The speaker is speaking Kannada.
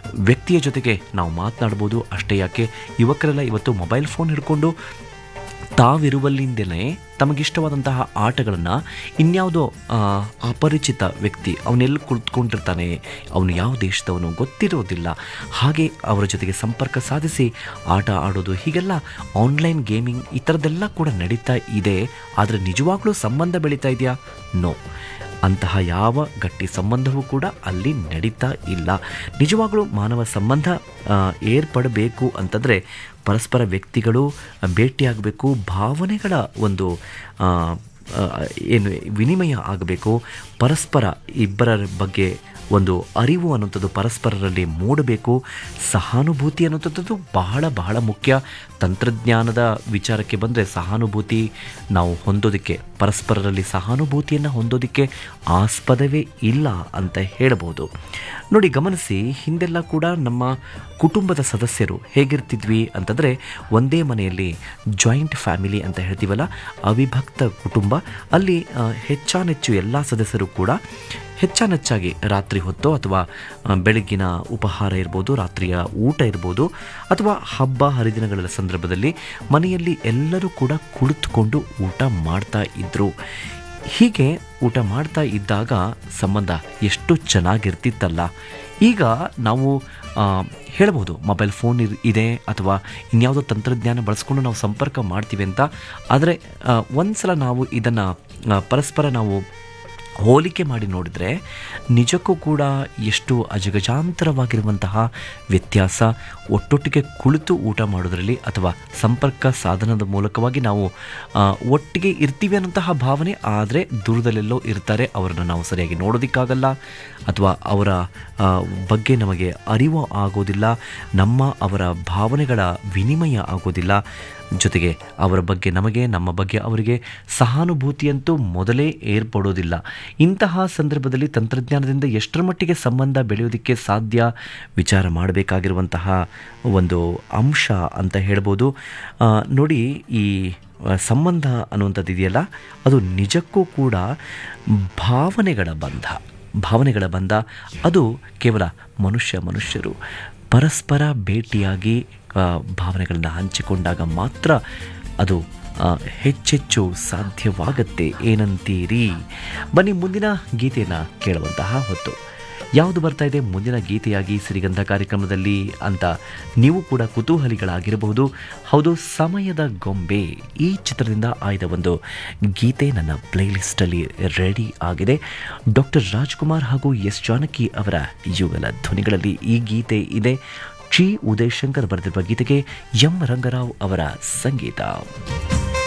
ವ್ಯಕ್ತಿಯ ಜೊತೆಗೆ ನಾವು ಮಾತನಾಡ್ಬೋದು ಅಷ್ಟೇ ಯಾಕೆ ಯುವಕರೆಲ್ಲ ಇವತ್ತು ಮೊಬೈಲ್ ಫೋನ್ ಹಿಡ್ಕೊಂಡು ತಾವಿರುವಲ್ಲಿಂದಲೇ ತಮಗಿಷ್ಟವಾದಂತಹ ಆಟಗಳನ್ನು ಇನ್ಯಾವುದೋ ಆ, ಅಪರಿಚಿತ ವ್ಯಕ್ತಿ ಅವನೆಲ್ಲಿ ಕುಳಿತುಕೊಂಡಿರ್ತಾನೆ ಅವನು ಯಾವ ದೇಶದವನು ಗೊತ್ತಿರೋದಿಲ್ಲ ಹಾಗೆ ಅವರ ಜೊತೆಗೆ ಸಂಪರ್ಕ ಸಾಧಿಸಿ ಆಟ ಆಡೋದು ಹೀಗೆಲ್ಲ ಆನ್ಲೈನ್ ಗೇಮಿಂಗ್ ಈ ಥರದ್ದೆಲ್ಲ ಕೂಡ ನಡೀತಾ ಇದೆ ಆದರೆ ನಿಜವಾಗ್ಲೂ ಸಂಬಂಧ ಬೆಳೀತಾ ಇದೆಯಾ ನೋ ಅಂತಹ ಯಾವ ಗಟ್ಟಿ ಸಂಬಂಧವೂ ಕೂಡ ಅಲ್ಲಿ ನಡೀತಾ ಇಲ್ಲ ನಿಜವಾಗಲೂ ಮಾನವ ಸಂಬಂಧ ಆ, ಏರ್ಪಡಬೇಕು ಅಂತಂದರೆ ಪರಸ್ಪರ ವ್ಯಕ್ತಿಗಳು ಭೇಟಿಯಾಗಬೇಕು ಭಾವನೆಗಳ ಒಂದು ಆ, ಆ, ಏನು ವಿನಿಮಯ ಆಗಬೇಕು ಪರಸ್ಪರ ಇಬ್ಬರ ಬಗ್ಗೆ ಒಂದು ಅರಿವು ಅನ್ನುವಂಥದ್ದು ಪರಸ್ಪರರಲ್ಲಿ ಮೂಡಬೇಕು ಸಹಾನುಭೂತಿ ಅನ್ನುವಂಥದ್ದು ಬಹಳ ಬಹಳ ಮುಖ್ಯ ತಂತ್ರಜ್ಞಾನದ ವಿಚಾರಕ್ಕೆ ಬಂದರೆ ಸಹಾನುಭೂತಿ ನಾವು ಹೊಂದೋದಕ್ಕೆ ಪರಸ್ಪರರಲ್ಲಿ ಸಹಾನುಭೂತಿಯನ್ನು ಹೊಂದೋದಕ್ಕೆ ಆಸ್ಪದವೇ ಇಲ್ಲ ಅಂತ ಹೇಳ್ಬೋದು ನೋಡಿ ಗಮನಿಸಿ ಹಿಂದೆಲ್ಲ ಕೂಡ ನಮ್ಮ ಕುಟುಂಬದ ಸದಸ್ಯರು ಹೇಗಿರ್ತಿದ್ವಿ ಅಂತಂದರೆ ಒಂದೇ ಮನೆಯಲ್ಲಿ ಜಾಯಿಂಟ್ ಫ್ಯಾಮಿಲಿ ಅಂತ ಹೇಳ್ತೀವಲ್ಲ ಅವಿಭಕ್ತ ಕುಟುಂಬ ಅಲ್ಲಿ ಆ, ಹೆಚ್ಚಾನೆಚ್ಚು ಎಲ್ಲ ಸದಸ್ಯರು ಕೂಡ ಹೆಚ್ಚಾನೆಚ್ಚಾಗಿ ರಾತ್ರಿ ಹೊತ್ತೋ ಅಥವಾ ಆ, ಬೆಳಗ್ಗಿನ ಉಪಹಾರ ಇರ್ಬೋದು ರಾತ್ರಿಯ ಊಟ ಇರ್ಬೋದು ಅಥವಾ ಹಬ್ಬ ಹರಿದಿನಗಳ ಸಂದರ್ಭದಲ್ಲಿ ಮನೆಯಲ್ಲಿ ಎಲ್ಲರೂ ಕೂಡ ಕುಳಿತುಕೊಂಡು ಊಟ ಮಾಡ್ತಾ ಇದ್ದರು ಹೀಗೆ ಊಟ ಮಾಡ್ತಾ ಇದ್ದಾಗ ಸಂಬಂಧ ಎಷ್ಟು ಚೆನ್ನಾಗಿರ್ತಿತ್ತಲ್ಲ ಈಗ ನಾವು ಆ, ಹೇಳ್ಬೋದು ಮೊಬೈಲ್ ಫೋನ್ ಇರ್- ಇದೆ ಅಥವಾ ಇನ್ಯಾವುದೋ ತಂತ್ರಜ್ಞಾನ ಬಳಸ್ಕೊಂಡು ನಾವು ಸಂಪರ್ಕ ಮಾಡ್ತೀವಿ ಅಂತ ಆದರೆ ಒಂದು ಸಲ ನಾವು ಇದನ್ನು ಪರಸ್ಪರ ನಾವು ಹೋಲಿಕೆ ಮಾಡಿ ನೋಡಿದರೆ ನಿಜಕ್ಕೂ ಕೂಡ ಎಷ್ಟು ಅಜಗಜಾಂತರವಾಗಿರುವಂತಹ ವ್ಯತ್ಯಾಸ ಒಟ್ಟೊಟ್ಟಿಗೆ ಕುಳಿತು ಊಟ ಮಾಡೋದರಲ್ಲಿ ಅಥವಾ ಸಂಪರ್ಕ ಸಾಧನದ ಮೂಲಕವಾಗಿ ನಾವು ಆ, ಒಟ್ಟಿಗೆ ಇರ್ತೀವಿ ಅನ್ನೋಂತಹ ಭಾವನೆ ಆದರೆ ದೂರದಲ್ಲೆಲ್ಲೋ ಇರ್ತಾರೆ ಅವರನ್ನು ನಾವು ಸರಿಯಾಗಿ ನೋಡೋದಕ್ಕಾಗಲ್ಲ ಅಥವಾ ಅವರ ಆ, ಬಗ್ಗೆ ನಮಗೆ ಅರಿವು ಆಗೋದಿಲ್ಲ ನಮ್ಮ ಅವರ ಭಾವನೆಗಳ ವಿನಿಮಯ ಆಗೋದಿಲ್ಲ ಜೊತೆಗೆ ಅವರ ಬಗ್ಗೆ ನಮಗೆ ನಮ್ಮ ಬಗ್ಗೆ ಅವರಿಗೆ ಸಹಾನುಭೂತಿಯಂತೂ ಮೊದಲೇ ಏರ್ಪಡೋದಿಲ್ಲ ಇಂತಹ ಸಂದರ್ಭದಲ್ಲಿ ತಂತ್ರಜ್ಞಾನದಿಂದ ಎಷ್ಟರ ಮಟ್ಟಿಗೆ ಸಂಬಂಧ ಬೆಳೆಯೋದಕ್ಕೆ ಸಾಧ್ಯ ವಿಚಾರ ಮಾಡಬೇಕಾಗಿರುವಂತಹ ಒಂದು ಅಂಶ ಅಂತ ಹೇಳ್ಬೋದು ಆ, ನೋಡಿ ಈ ಆ, ಸಂಬಂಧ ಅನ್ನುವಂಥದ್ದು ಇದೆಯಲ್ಲ ಅದು ನಿಜಕ್ಕೂ ಕೂಡ ಭಾವನೆಗಳ ಬಂಧ ಭಾವನೆಗಳ ಬಂಧ ಅದು ಕೇವಲ ಮನುಷ್ಯ ಮನುಷ್ಯರು ಪರಸ್ಪರ ಭೇಟಿಯಾಗಿ ಆ, ಭಾವನೆಗಳನ್ನು ಹಂಚಿಕೊಂಡಾಗ ಮಾತ್ರ ಅದು ಆ, ಹೆಚ್ಚೆಚ್ಚು ಸಾಧ್ಯವಾಗತ್ತೆ ಏನಂತೀರಿ ಬನ್ನಿ ಮುಂದಿನ ಗೀತೆಯನ್ನು ಕೇಳುವಂತಹ ಹೊತ್ತು ಯಾವುದು ಬರ್ತಾ ಇದೆ ಮುಂದಿನ ಗೀತೆಯಾಗಿ ಸಿರಿಗಂಧ ಕಾರ್ಯಕ್ರಮದಲ್ಲಿ ಅಂತ ನೀವು ಕೂಡ ಕುತೂಹಲಿಗಳಾಗಿರಬಹುದು ಹೌದು ಸಮಯದ ಗೊಂಬೆ ಈ ಚಿತ್ರದಿಂದ ಆಯ್ದ ಒಂದು ಗೀತೆ ನನ್ನ ಪ್ಲೇಲಿಸ್ಟಲ್ಲಿ ರೆಡಿ ಆಗಿದೆ ಡಾಕ್ಟರ್ ರಾಜ್ಕುಮಾರ್ ಹಾಗೂ ಎಸ್ ಜಾನಕಿ ಅವರ ಯುಗಲ ಧ್ವನಿಗಳಲ್ಲಿ ಈ ಗೀತೆ ಇದೆ ಚಿ ಉದಯ್ ಶಂಕರ್ ಬರೆದಿರುವ ಗೀತೆಗೆ ಎಂ ರಂಗರಾವ್ ಅವರ ಸಂಗೀತ